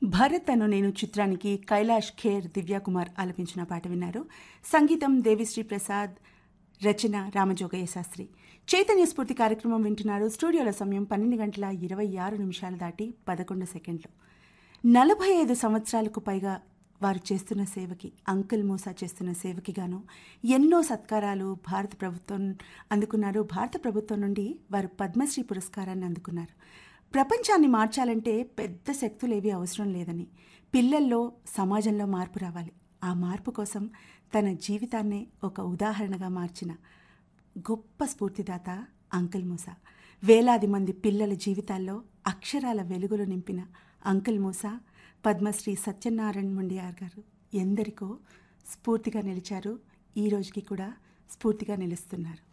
భరత్ అను నేను చిత్రానికి కైలాష్ ఖేర్ దివ్యాకుమార్ ఆలపించిన పాట విన్నారు సంగీతం దేవిశ్రీ ప్రసాద్ రచన రామజోగయ్య శాస్త్రి చైతన్య స్ఫూర్తి కార్యక్రమం వింటున్నారు స్టూడియోల సమయం పన్నెండు గంటల ఇరవై ఆరు నిమిషాలు దాటి పదకొండు సెకండ్లు నలభై ఐదు సంవత్సరాలకు పైగా వారు చేస్తున్న సేవకి అంకుల్ మూసా చేస్తున్న సేవకి గాను ఎన్నో సత్కారాలు భారత ప్రభుత్వం అందుకున్నారు భారత ప్రభుత్వం నుండి వారు పద్మశ్రీ పురస్కారాన్ని అందుకున్నారు ప్రపంచాన్ని మార్చాలంటే పెద్ద శక్తులేవి అవసరం లేదని పిల్లల్లో సమాజంలో మార్పు రావాలి ఆ మార్పు కోసం తన జీవితాన్నే ఒక ఉదాహరణగా మార్చిన గొప్ప స్ఫూర్తిదాత అంకుల్ మూసా వేలాది మంది పిల్లల జీవితాల్లో అక్షరాల వెలుగులు నింపిన అంకుల్ మూసా పద్మశ్రీ సత్యనారాయణ ముండియార్ గారు ఎందరికో స్ఫూర్తిగా నిలిచారు ఈ రోజుకి కూడా స్ఫూర్తిగా నిలుస్తున్నారు